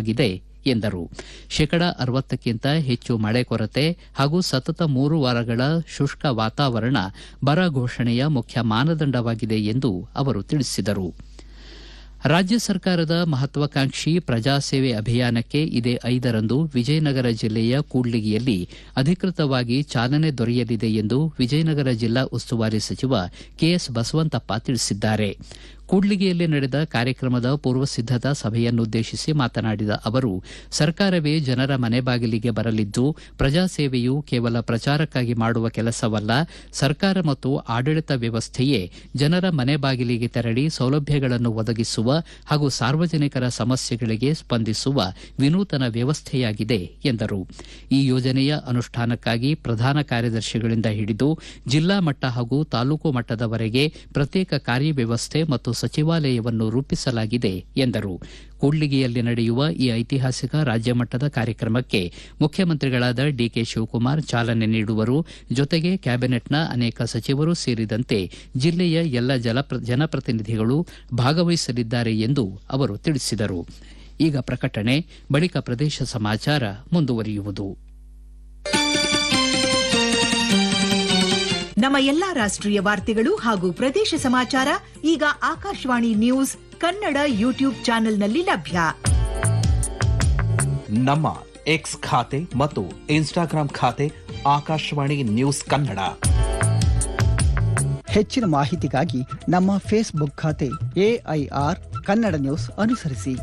ಆಗಿದೆ ಎಂದರು ಶೇಕಡ ಅರವತ್ತಕ್ಕಿಂತ ಹೆಚ್ಚು ಮಳೆ ಕೊರತೆ ಹಾಗೂ ಸತತ ಮೂರು ವಾರಗಳ ಶುಷ್ಕ ವಾತಾವರಣ ಬರ ಘೋಷಣೆಯ ಮುಖ್ಯ ಮಾನದಂಡವಾಗಿದೆ ಎಂದು ಅವರು ತಿಳಿಸಿದರು ರಾಜ್ಯ ಸರ್ಕಾರದ ಮಹತ್ವಾಕಾಂಕ್ಷಿ ಪ್ರಜಾಸೇವೆ ಅಭಿಯಾನಕ್ಕೆ ಇದೇ ಐದರಂದು ವಿಜಯನಗರ ಜಿಲ್ಲೆಯ ಕೂಡ್ಲಿಗಿಯಲ್ಲಿ ಅಧಿಕೃತವಾಗಿ ಚಾಲನೆ ದೊರೆಯಲಿದೆ ಎಂದು ವಿಜಯನಗರ ಜಿಲ್ಲಾ ಉಸ್ತುವಾರಿ ಸಚಿವ ಕೆಎಸ್ ಬಸವಂತಪ್ಪ ತಿಳಿಸಿದ್ದಾರೆ ಕೂಡ್ಲಿಗಿಯಲ್ಲಿ ನಡೆದ ಕಾರ್ಯಕ್ರಮದ ಪೂರ್ವ ಸಿದ್ದತಾ ಸಭೆಯನ್ನುದ್ದೇಶಿಸಿ ಮಾತನಾಡಿದ ಅವರು ಸರ್ಕಾರವೇ ಜನರ ಮನೆ ಬಾಗಿಲಿಗೆ ಬರಲಿದ್ದು ಪ್ರಜಾಸೇವೆಯು ಕೇವಲ ಪ್ರಚಾರಕ್ಕಾಗಿ ಮಾಡುವ ಕೆಲಸವಲ್ಲ ಸರ್ಕಾರ ಮತ್ತು ಆಡಳಿತ ವ್ಯವಸ್ಥೆಯೇ ಜನರ ಮನೆ ಬಾಗಿಲಿಗೆ ತೆರಳಿ ಸೌಲಭ್ಯಗಳನ್ನು ಒದಗಿಸುವ ಹಾಗೂ ಸಾರ್ವಜನಿಕರ ಸಮಸ್ಯೆಗಳಿಗೆ ಸ್ಪಂದಿಸುವ ವಿನೂತನ ವ್ಯವಸ್ಥೆಯಾಗಿದೆ ಎಂದರು ಈ ಯೋಜನೆಯ ಅನುಷ್ಠಾನಕ್ಕಾಗಿ ಪ್ರಧಾನ ಕಾರ್ಯದರ್ಶಿಗಳಿಂದ ಹಿಡಿದು ಜಿಲ್ಲಾ ಮಟ್ಟ ಹಾಗೂ ತಾಲೂಕು ಮಟ್ಟದವರೆಗೆ ಪ್ರತ್ಯೇಕ ಕಾರ್ಯವ್ಯವಸ್ಥೆ ಮತ್ತು ಸಚಿವಾಲಯವನ್ನು ರೂಪಿಸಲಾಗಿದೆ ಎಂದರು ಕೂಡ್ಲಿಗಿಯಲ್ಲಿ ನಡೆಯುವ ಈ ಐತಿಹಾಸಿಕ ರಾಜ್ಯ ಮಟ್ಟದ ಕಾರ್ಯಕ್ರಮಕ್ಕೆ ಮುಖ್ಯಮಂತ್ರಿಗಳಾದ ಡಿಕೆ ಶಿವಕುಮಾರ್ ಚಾಲನೆ ನೀಡುವರು ಜೊತೆಗೆ ಕ್ಯಾಬಿನೆಟ್ನ ಅನೇಕ ಸಚಿವರು ಸೇರಿದಂತೆ ಜಿಲ್ಲೆಯ ಎಲ್ಲ ಜನಪ್ರತಿನಿಧಿಗಳು ಭಾಗವಹಿಸಲಿದ್ದಾರೆ ಎಂದು ಅವರು ತಿಳಿಸಿದರು ಈಗ ಪ್ರಕಟಣೆ ಬಳಿಕ ಪ್ರದೇಶ ಸಮಾಚಾರ ಮುಂದುವರಿಯುವುದು ನಮ್ಮ ಎಲ್ಲಾ ರಾಷ್ಟ್ರೀಯ ವಾರ್ತೆಗಳು ಹಾಗೂ ಪ್ರದೇಶ ಸಮಾಚಾರ ಈಗ ಆಕಾಶವಾಣಿ ನ್ಯೂಸ್ ಕನ್ನಡ ಯೂಟ್ಯೂಬ್ ಚಾನೆಲ್ನಲ್ಲಿ ಲಭ್ಯ ನಮ್ಮ ಎಕ್ಸ್ ಖಾತೆ ಮತ್ತು ಇನ್ಸ್ಟಾಗ್ರಾಂ ಖಾತೆ ಆಕಾಶವಾಣಿ ನ್ಯೂಸ್ ಕನ್ನಡ ಹೆಚ್ಚಿನ ಮಾಹಿತಿಗಾಗಿ ನಮ್ಮ ಫೇಸ್ಬುಕ್ ಖಾತೆ ಎಐಆರ್ ಕನ್ನಡ ನ್ಯೂಸ್ ಅನುಸರಿಸಿ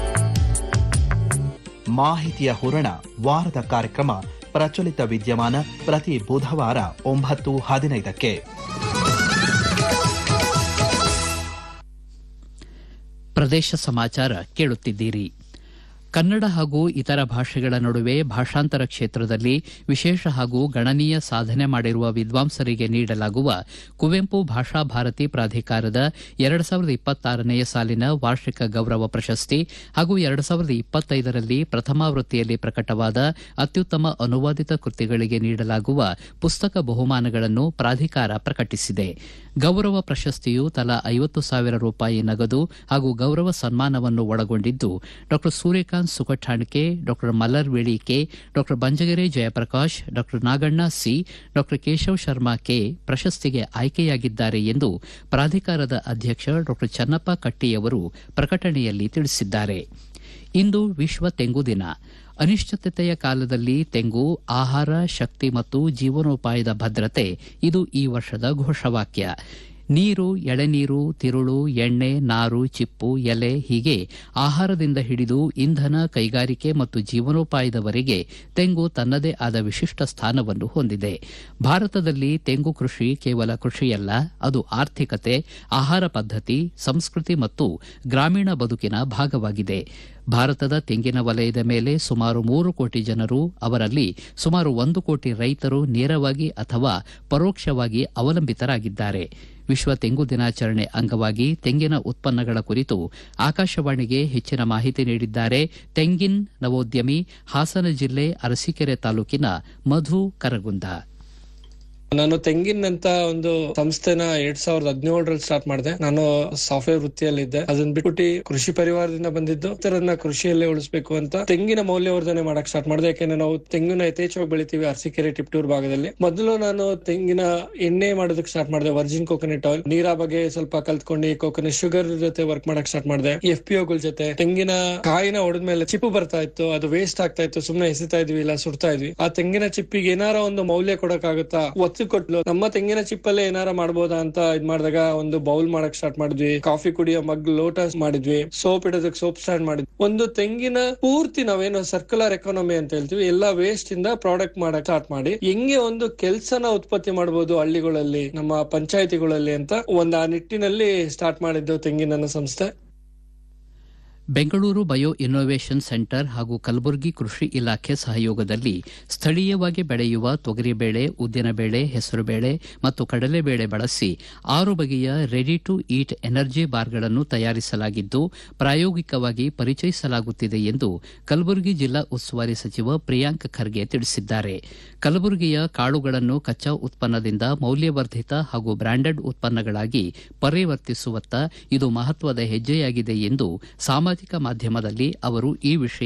ಮಾಹಿತಿಯ ಹೂರಣ ವಾರದ ಕಾರ್ಯಕ್ರಮ ಪ್ರಚಲಿತ ವಿದ್ಯಮಾನ ಪ್ರತಿ ಬುಧವಾರ ಒಂಬತ್ತು ಹದಿನೈದಕ್ಕೆ ಪ್ರದೇಶ ಸಮಾಚಾರ ಕೇಳುತ್ತಿದ್ದೀರಿ ಕನ್ನಡ ಹಾಗೂ ಇತರ ಭಾಷೆಗಳ ನಡುವೆ ಭಾಷಾಂತರ ಕ್ಷೇತ್ರದಲ್ಲಿ ವಿಶೇಷ ಹಾಗೂ ಗಣನೀಯ ಸಾಧನೆ ಮಾಡಿರುವ ವಿದ್ವಾಂಸರಿಗೆ ನೀಡಲಾಗುವ ಕುವೆಂಪು ಭಾಷಾ ಭಾರತಿ ಪ್ರಾಧಿಕಾರದ ಎರಡು ಸಾವಿರದ ಇಪ್ಪತ್ತಾರನೆಯ ಸಾಲಿನ ವಾರ್ಷಿಕ ಗೌರವ ಪ್ರಶಸ್ತಿ ಹಾಗೂ ಎರಡು ಸಾವಿರದ ಇಪ್ಪತ್ತೈದರಲ್ಲಿ ಪ್ರಥಮಾವೃತ್ತಿಯಲ್ಲಿ ಪ್ರಕಟವಾದ ಅತ್ಯುತ್ತಮ ಅನುವಾದಿತ ಕೃತಿಗಳಿಗೆ ನೀಡಲಾಗುವ ಪುಸ್ತಕ ಬಹುಮಾನಗಳನ್ನು ಪ್ರಾಧಿಕಾರ ಪ್ರಕಟಿಸಿದೆ ಗೌರವ ಪ್ರಶಸ್ತಿಯು ತಲಾ ಐವತ್ತು ಸಾವಿರ ರೂಪಾಯಿ ನಗದು ಹಾಗೂ ಗೌರವ ಸನ್ಮಾನವನ್ನು ಒಳಗೊಂಡಿದ್ದು ಡಾ ಸೂರ್ಯಕಾಂತ್ ಸುಕಠಾಣ್ಕೆ ಡಾ ಮಲ್ಲರ್ ವೇಳಿಕೆ ಡಾ ಬಂಜಗೆರೆ ಜಯಪ್ರಕಾಶ್ ಡಾ ನಾಗಣ್ಣ ಸಿ ಡಾ ಕೇಶವ್ ಶರ್ಮಾ ಕೆ ಪ್ರಶಸ್ತಿಗೆ ಆಯ್ಕೆಯಾಗಿದ್ದಾರೆ ಎಂದು ಪ್ರಾಧಿಕಾರದ ಅಧ್ಯಕ್ಷ ಡಾ ಚನ್ನಪ್ಪ ಕಟ್ಟಿಯವರು ಪ್ರಕಟಣೆಯಲ್ಲಿ ತಿಳಿಸಿದ್ದಾರೆ ಇಂದು ವಿಶ್ವ ತೆಂಗು ದಿನ ಅನಿಶ್ಚಿತತೆಯ ಕಾಲದಲ್ಲಿ ತೆಂಗು ಆಹಾರ ಶಕ್ತಿ ಮತ್ತು ಜೀವನೋಪಾಯದ ಭದ್ರತೆ ಇದು ಈ ವರ್ಷದ ಘೋಷವಾಕ್ಯ ನೀರು ಎಳೆನೀರು ತಿರುಳು ಎಣ್ಣೆ ನಾರು ಚಿಪ್ಪು ಎಲೆ ಹೀಗೆ ಆಹಾರದಿಂದ ಹಿಡಿದು ಇಂಧನ ಕೈಗಾರಿಕೆ ಮತ್ತು ಜೀವನೋಪಾಯದವರೆಗೆ ತೆಂಗು ತನ್ನದೇ ಆದ ವಿಶಿಷ್ಟ ಸ್ಥಾನವನ್ನು ಹೊಂದಿದೆ ಭಾರತದಲ್ಲಿ ತೆಂಗು ಕೃಷಿ ಕೇವಲ ಕೃಷಿಯಲ್ಲ ಅದು ಆರ್ಥಿಕತೆ ಆಹಾರ ಪದ್ಧತಿ ಸಂಸ್ಕೃತಿ ಮತ್ತು ಗ್ರಾಮೀಣ ಬದುಕಿನ ಭಾಗವಾಗಿದೆ ಭಾರತದ ತೆಂಗಿನ ವಲಯದ ಮೇಲೆ ಸುಮಾರು ಮೂರು ಕೋಟಿ ಜನರು ಅವರಲ್ಲಿ ಸುಮಾರು ಒಂದು ಕೋಟಿ ರೈತರು ನೇರವಾಗಿ ಅಥವಾ ಪರೋಕ್ಷವಾಗಿ ಅವಲಂಬಿತರಾಗಿದ್ದಾರೆ ವಿಶ್ವ ತೆಂಗು ದಿನಾಚರಣೆ ಅಂಗವಾಗಿ ತೆಂಗಿನ ಉತ್ಪನ್ನಗಳ ಕುರಿತು ಆಕಾಶವಾಣಿಗೆ ಹೆಚ್ಚಿನ ಮಾಹಿತಿ ನೀಡಿದ್ದಾರೆ ತೆಂಗಿನ್ ನವೋದ್ಯಮಿ ಹಾಸನ ಜಿಲ್ಲೆ ಅರಸೀಕೆರೆ ತಾಲೂಕಿನ ಮಧು ಕರಗುಂದ ನಾನು ತೆಂಗಿನ್ ಅಂತ ಒಂದು ಸಂಸ್ಥೆನ ಎರಡ್ ಸಾವಿರದ ಹದಿನೇಳರಲ್ಲಿ ಸ್ಟಾರ್ಟ್ ಮಾಡಿದೆ ನಾನು ಸಾಫ್ಟ್ವೇರ್ ವೃತ್ತಿಯಲ್ಲಿದ್ದೆ ಅದನ್ನ ಬಿಟ್ಬಿಟ್ಟು ಕೃಷಿ ಪರಿವಾರದಿಂದ ಬಂದಿದ್ದು ಇತರನ್ನ ಕೃಷಿಯಲ್ಲೇ ಉಳಿಸಬೇಕು ಅಂತ ತೆಂಗಿನ ಮೌಲ್ಯವರ್ಧನೆ ಮಾಡಕ್ ಸ್ಟಾರ್ಟ್ ಮಾಡಿದೆ ಯಾಕೆಂದ್ರೆ ನಾವು ತೆಂಗಿನ ಯಥೇಚ್ಛವಾಗಿ ಬೆಳಿತೀವಿ ಅರಸೀಕೆರೆ ಟಿಪ್ಟೂರ್ ಭಾಗದಲ್ಲಿ ಮೊದಲು ನಾನು ತೆಂಗಿನ ಎಣ್ಣೆ ಮಾಡೋದಕ್ಕೆ ಸ್ಟಾರ್ಟ್ ಮಾಡಿದೆ ವರ್ಜಿನ್ ಕೋಕೋನಟ್ ಆಯಿಲ್ ನೀರಾ ಬಗ್ಗೆ ಸ್ವಲ್ಪ ಕಲ್ತ್ಕೊಂಡು ಕೋಕೋನಟ್ ಶುಗರ್ ಜೊತೆ ವರ್ಕ್ ಮಾಡಕ್ ಸ್ಟಾರ್ಟ್ ಮಾಡಿದೆ ಎಫ್ ಪಿ ಒಗಳ ಜೊತೆ ತೆಂಗಿನ ಕಾಯಿನ ಹೊಡೆದ್ಮೇಲೆ ಚಿಪ್ಪು ಬರ್ತಾ ಇತ್ತು ಅದು ವೇಸ್ಟ್ ಆಗ್ತಾ ಇತ್ತು ಸುಮ್ನೆ ಎಸಿತಾ ಇದ್ವಿ ಇಲ್ಲ ಸುಡ್ತಾ ಇದ್ವಿ ಆ ತೆಂಗಿನ ಚಿಪ್ಪಿಗೆ ಏನಾರ ಒಂದು ಮೌಲ್ಯ ಕೊಡಕ್ಕಾಗುತ್ತಾ ಒತ್ತು ಕೊಟ್ಲು ನಮ್ಮ ತೆಂಗಿನ ಚಿಪ್ಪಲ್ಲೇ ಏನಾರ ಮಾಡ್ಬೋದಾ ಅಂತ ಇದ್ ಮಾಡಿದಾಗ ಒಂದು ಬೌಲ್ ಮಾಡಕ್ ಸ್ಟಾರ್ಟ್ ಮಾಡಿದ್ವಿ ಕಾಫಿ ಕುಡಿಯೋ ಮಗ್ ಲೋಟ ಮಾಡಿದ್ವಿ ಸೋಪ್ ಇಡೋದಕ್ಕೆ ಸೋಪ್ ಸ್ಟ್ಯಾಂಡ್ ಮಾಡಿದ್ವಿ ಒಂದು ತೆಂಗಿನ ಪೂರ್ತಿ ನಾವೇನು ಸರ್ಕ್ಯುಲರ್ ಎಕಾನಮಿ ಅಂತ ಹೇಳ್ತೀವಿ ಎಲ್ಲಾ ವೇಸ್ಟ್ ಇಂದ ಪ್ರಾಡಕ್ಟ್ ಮಾಡಕ್ ಸ್ಟಾರ್ಟ್ ಮಾಡಿ ಹೆಂಗೆ ಒಂದು ಕೆಲ್ಸನ ಉತ್ಪತ್ತಿ ಮಾಡಬಹುದು ಹಳ್ಳಿಗಳಲ್ಲಿ ನಮ್ಮ ಪಂಚಾಯತಿಗಳಲ್ಲಿ ಅಂತ ಒಂದು ಆ ನಿಟ್ಟಿನಲ್ಲಿ ಸ್ಟಾರ್ಟ್ ಮಾಡಿದ್ದು ತೆಂಗಿನ ಸಂಸ್ಥೆ ಬೆಂಗಳೂರು ಬಯೋ ಇನ್ನೋವೇಷನ್ ಸೆಂಟರ್ ಹಾಗೂ ಕಲಬುರಗಿ ಕೃಷಿ ಇಲಾಖೆ ಸಹಯೋಗದಲ್ಲಿ ಸ್ಥಳೀಯವಾಗಿ ಬೆಳೆಯುವ ತೊಗರಿಬೇಳೆ ಉದ್ದಿನಬೇಳೆ ಹೆಸರುಬೇಳೆ ಮತ್ತು ಕಡಲೆಬೇಳೆ ಬಳಸಿ ಆರು ಬಗೆಯ ರೆಡಿ ಟು ಈಟ್ ಎನರ್ಜಿ ಬಾರ್ಗಳನ್ನು ತಯಾರಿಸಲಾಗಿದ್ದು ಪ್ರಾಯೋಗಿಕವಾಗಿ ಪರಿಚಯಿಸಲಾಗುತ್ತಿದೆ ಎಂದು ಕಲಬುರಗಿ ಜಿಲ್ಲಾ ಉಸ್ತುವಾರಿ ಸಚಿವ ಪ್ರಿಯಾಂಕ್ ಖರ್ಗೆ ತಿಳಿಸಿದ್ದಾರೆ ಕಲಬುರಗಿಯ ಕಾಳುಗಳನ್ನು ಕಚ್ಚಾ ಉತ್ಪನ್ನದಿಂದ ಮೌಲ್ಯವರ್ಧಿತ ಹಾಗೂ ಬ್ರಾಂಡೆಡ್ ಉತ್ಪನ್ನಗಳಾಗಿ ಪರಿವರ್ತಿಸುವತ್ತ ಇದು ಮಹತ್ವದ ಹೆಜ್ಜೆಯಾಗಿದೆ ಎಂದು ಸಾಮಾಜಿಕ ಮಾಧ್ಯಮದಲ್ಲಿ ಅವರು ಈ ವಿಷಯ